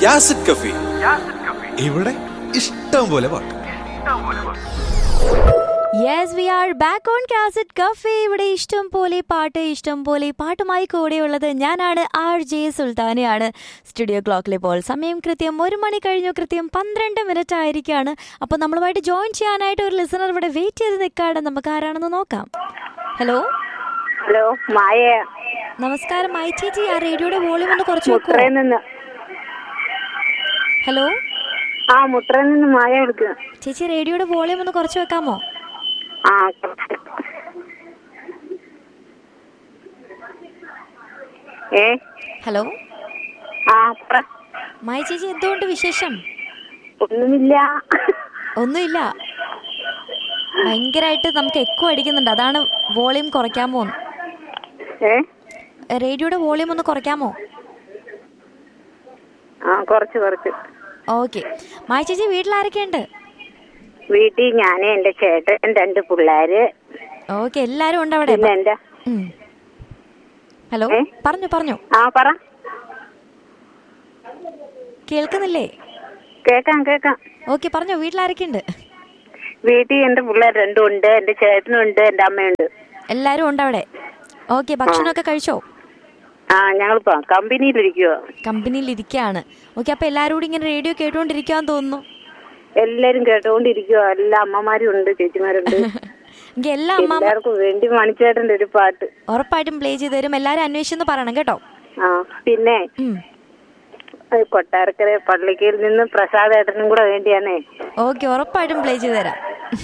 യാസിഡ് കഫി ഇവിടെ ഇഷ്ടം പോലെ പാട്ട് yes we are back on cassette cafe ഇവിടെ ഇഷ്ടം പോലെ പാട്ട് ഇഷ്ടം പോലെ പാട്ടുമായി കൂടെയുള്ളത് ഞാനാണ് ആർ ജെ സുൽത്താനയാണ് സ്റ്റുഡിയോ ക്ലോക്കിൽ ഇപ്പോൾ സമയം കൃത്യം ഒരു മണി കഴിഞ്ഞു കൃത്യം പന്ത്രണ്ട് മിനിറ്റ് ആയിരിക്കാണ് അപ്പോൾ നമ്മളുമായിട്ട് ജോയിൻ ചെയ്യാനായിട്ട് ഒരു ലിസണർ ഇവിടെ വെയിറ്റ് ചെയ്ത് നിൽക്കാണ് നമുക്ക് ആരാണെന്ന് നോക്കാം ഹലോ ഹലോ മായ നമസ്കാരം മായി ചേച്ചി ആ റേഡിയോയുടെ വോളിയം ഒന്ന് കുറച്ച് വെക്കുമോ മുട്ടറയിൽ നിന്ന് ഹലോ ആ മുട്ടറയിൽ നിന്ന് മായ വിളിക്കുക ചേച്ചി റേഡിയോയുടെ വോളിയം ഒന്ന് കുറച്ച് വെക്കാമോ ആ ഏ ഹലോ ആ പറ മായി ചേച്ചി എന്തുകൊണ്ട് വിശേഷം ഒന്നുമില്ല ഒന്നുമില്ല ഭയങ്കരമായിട്ട് നമുക്ക് എക്കോ അടിക്കുന്നുണ്ട് അതാണ് വോളിയം കുറയ്ക്കാമോ എന്ന്. ഏ റേഡിയോയുടെ വോളിയം ഒന്ന് കുറയ്ക്കാമോ ആ കുറച്ച് കുറച്ച് ഓക്കെ മായ ചേച്ചി വീട്ടിൽ ആരൊക്കെയുണ്ട് വീട്ടിൽ ഞാൻ എന്റെ ചേട്ടൻ രണ്ട് പിള്ളേര് ഓക്കെ എല്ലാരും ഉണ്ട് അവിടെ പിന്നെ എന്റെ ഉം. ഹലോ ഏ? പറഞ്ഞു പറഞ്ഞു ആ പറ കേൾക്കുന്നില്ലേ കേക്കാം കേക്കാം ഓക്കെ പറഞ്ഞോ വീട്ടിൽ ആരൊക്കെയുണ്ട് വീട്ടിൽ എന്റെ പിള്ളേർ രണ്ടും ഉണ്ട് എന്റെ ചേട്ടനുണ്ട് എന്റെ അമ്മയുണ്ട് എല്ലാരും ഉണ്ട് അവിടെ ഓക്കെ ഭക്ഷണമൊക്കെ കഴിച്ചോ ആ ഞങ്ങളിപ്പോ കമ്പനിയിലിരിക്കുവോ കമ്പനിയിൽ ഇരിക്കുകയാണ് ഓക്കെ അപ്പൊ എല്ലാരും കൂടി ഇങ്ങനെ റേഡിയോ കേട്ടുകൊണ്ടിരിക്കാന്ന് തോന്നുന്നു എല്ലാരും കേട്ടോണ്ടിരിക്കുവോ എല്ലാ അമ്മമാരും ഉണ്ട് ചേച്ചിമാരുണ്ട് എങ്കിൽ എല്ലാ അമ്മ എല്ലാവർക്കും വേണ്ടി മണിച്ചേട്ടന്റെ ഒരു പാട്ട് ഉറപ്പായിട്ടും പ്ലേ ചെയ്ത് തരും എല്ലാരും അന്വേഷിച്ചെന്ന് പറയണം കേട്ടോ ആ പിന്നെ ഉം. അത് കൊട്ടാരക്കര പള്ളിക്കയിൽ നിന്ന് പ്രസാദ് ഏട്ടനും കൂടെ വേണ്ടിയാണേ ഓക്കെ ഉറപ്പായിട്ടും പ്ലേ ചെയ്ത് തരാം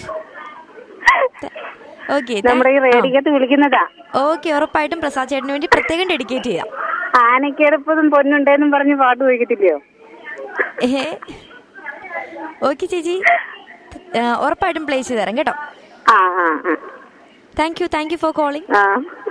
ഓക്കെ നമ്മുടെ ഈ റേഡിക്കത്ത് വിളിക്കുന്നതാ ഓക്കെ ഉറപ്പായിട്ടും പ്രസാദ് ചേട്ടന് വേണ്ടി പ്രത്യേകം ഡെഡിക്കേറ്റ് ചെയ്യാം ആനക്കെടുപ്പതും പൊന്നുണ്ടേന്നും പറഞ്ഞ് പാട്ട് ചോദിക്കത്തില്ലയോ ഏ ഓക്കെ ചേച്ചി ആ, ഉറപ്പായിട്ടും പ്ലേ ചെയ്ത് തരാം കേട്ടോ ആ ആ ആ. Thank you thank you for calling ആ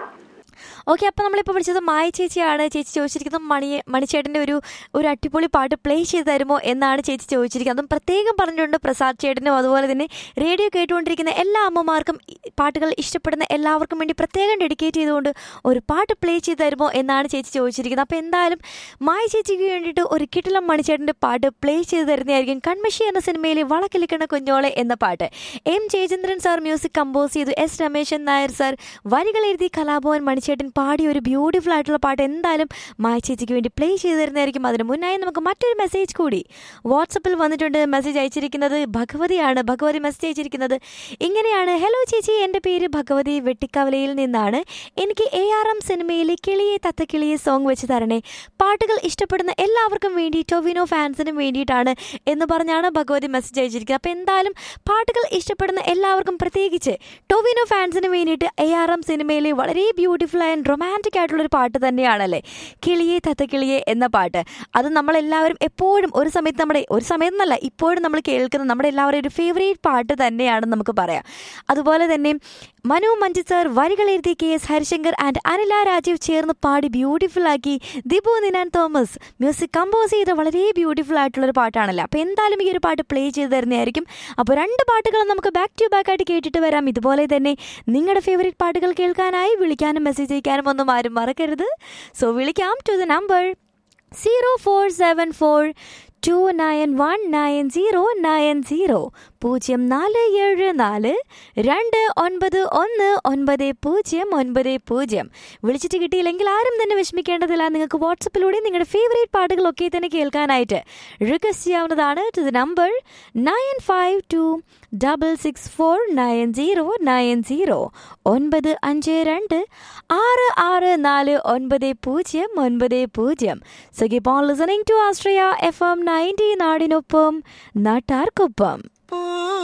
ഓക്കെ അപ്പോൾ നമ്മളിപ്പോൾ വിളിച്ചത് മായ ചേച്ചിയാണ് ചേച്ചി ചോദിച്ചിരിക്കുന്നത് മണി മണിച്ചേട്ടൻ്റെ ഒരു ഒരു അടിപൊളി പാട്ട് പ്ലേ ചെയ്ത് തരുമോ എന്നാണ് ചേച്ചി ചോദിച്ചിരിക്കുന്നത് അതും പ്രത്യേകം പറഞ്ഞിട്ടുണ്ട് പ്രസാദ് ചേട്ടനും അതുപോലെ തന്നെ റേഡിയോ കേട്ടുകൊണ്ടിരിക്കുന്ന എല്ലാ അമ്മമാർക്കും ഈ പാട്ടുകൾ ഇഷ്ടപ്പെടുന്ന എല്ലാവർക്കും വേണ്ടി പ്രത്യേകം ഡെഡിക്കേറ്റ് ചെയ്തുകൊണ്ട് ഒരു പാട്ട് പ്ലേ ചെയ്ത് തരുമോ എന്നാണ് ചേച്ചി ചോദിച്ചിരിക്കുന്നത് അപ്പോൾ എന്തായാലും മായ ചേച്ചിക്ക് വേണ്ടിയിട്ട് ഒരു കിട്ടിലം മണിച്ചേട്ടൻ്റെ പാട്ട് പ്ലേ ചെയ്ത് തരുന്നതായിരിക്കും കൺമഷി എന്ന സിനിമയിലെ വളക്കിലിക്കണ കുഞ്ഞോളെ എന്ന പാട്ട് M Jayachandran sir music compose ചെയ്തു എസ് രമേശൻ നായർ സാർ വരികൾ എഴുതി കലാഭവൻ മണിച്ചേട്ടൻ പാടിയ ഒരു ബ്യൂട്ടിഫുൾ ആയിട്ടുള്ള പാട്ട് എന്തായാലും മായ ചേച്ചിക്ക് വേണ്ടി പ്ലേ ചെയ്ത് തരുന്നതായിരിക്കും അതിന് മുന്നായി നമുക്ക് മറ്റൊരു മെസ്സേജ് കൂടി വാട്സപ്പിൽ വന്നിട്ടുണ്ട് മെസ്സേജ് അയച്ചിരിക്കുന്നത് ഭഗവതിയാണ് ഭഗവതി മെസ്സേജ് അയച്ചിരിക്കുന്നത് ഇങ്ങനെയാണ് ഹലോ ചേച്ചി എൻ്റെ പേര് ഭഗവതി വെട്ടിക്കവലയിൽ നിന്നാണ് എനിക്ക് എ ആർ എം സിനിമയിലെ കിളിയെ തത്തക്കിളിയെ സോങ് വെച്ച് തരണേ പാട്ടുകൾ ഇഷ്ടപ്പെടുന്ന എല്ലാവർക്കും വേണ്ടി ടൊവിനോ ഫാൻസിനും വേണ്ടിയിട്ടാണ് എന്ന് പറഞ്ഞാണ് ഭഗവതി മെസ്സേജ് അയച്ചിരിക്കുന്നത് അപ്പോൾ എന്തായാലും പാട്ടുകൾ ഇഷ്ടപ്പെടുന്ന എല്ലാവർക്കും പ്രത്യേകിച്ച് ടൊവിനോ ഫാൻസിന് വേണ്ടിയിട്ട് എ ആർ എം സിനിമയിലെ വളരെ ബ്യൂട്ടിഫുൾ ആൻഡ് റൊമാൻറ്റിക് ആയിട്ടുള്ളൊരു പാട്ട് തന്നെയാണല്ലേ കിളിയെ തത്തക്കിളിയെ എന്ന പാട്ട് അത് നമ്മളെല്ലാവരും എപ്പോഴും ഒരു സമയത്ത് നമ്മുടെ ഒരു സമയത്ത് എന്നല്ല ഇപ്പോഴും നമ്മൾ കേൾക്കുന്ന നമ്മുടെ എല്ലാവരുടെയും ഒരു ഫേവറേറ്റ് പാട്ട് തന്നെയാണെന്ന് നമുക്ക് പറയാം അതുപോലെ തന്നെ മനു മഞ്ജിത് സർ വരികൾ എഴുതി K S Harishankar and Anila Rajeev ചേർന്ന് പാടി ബ്യൂട്ടിഫുൾ ആക്കി Dibu Ninan Thomas music compose ചെയ്ത വളരെ ബ്യൂട്ടിഫുൾ ആയിട്ടുള്ള ഒരു പാട്ടാണല്ലോ അപ്പോൾ എന്തായാലും ഈ ഒരു പാട്ട് പ്ലേ ചെയ്ത് തരുന്നതായിരിക്കും അപ്പോൾ രണ്ട് പാട്ടുകളും നമുക്ക് ബാക്ക് ടു ബാക്ക് ആയിട്ട് കേട്ടിട്ട് വരാം ഇതുപോലെ തന്നെ നിങ്ങളുടെ ഫേവറേറ്റ് പാട്ടുകൾ കേൾക്കാനായി വിളിക്കാനും മെസ്സേജ് അയക്കാനും ഒന്നും ആരും മറക്കരുത് സോ വിളിക്കാം to the number zero four seven four two nine one nine zero nine zero പൂജ്യം നാല് ഏഴ് നാല് രണ്ട് ഒൻപത് ഒന്ന് ഒൻപത് പൂജ്യം ഒൻപത് പൂജ്യം വിളിച്ചിട്ട് കിട്ടിയില്ലെങ്കിൽ ആരും തന്നെ വിഷമിക്കേണ്ടതില്ല നിങ്ങൾക്ക് വാട്സപ്പിലൂടെ നിങ്ങളുടെ ഫേവറേറ്റ് പാട്ടുകളൊക്കെ തന്നെ കേൾക്കാനായിട്ട് റിക്വസ്റ്റ് ചെയ്യാവുന്നതാണ് to the number nine five two double six four nine zero nine zero ഒൻപത് അഞ്ച് രണ്ട് ആറ് ആറ് നാല് ഒൻപത് പൂജ്യം ഒൻപത് പൂജ്യം so keep on listening to Astria F M ninety നാടിനൊപ്പം നാട്ടാർക്കൊപ്പം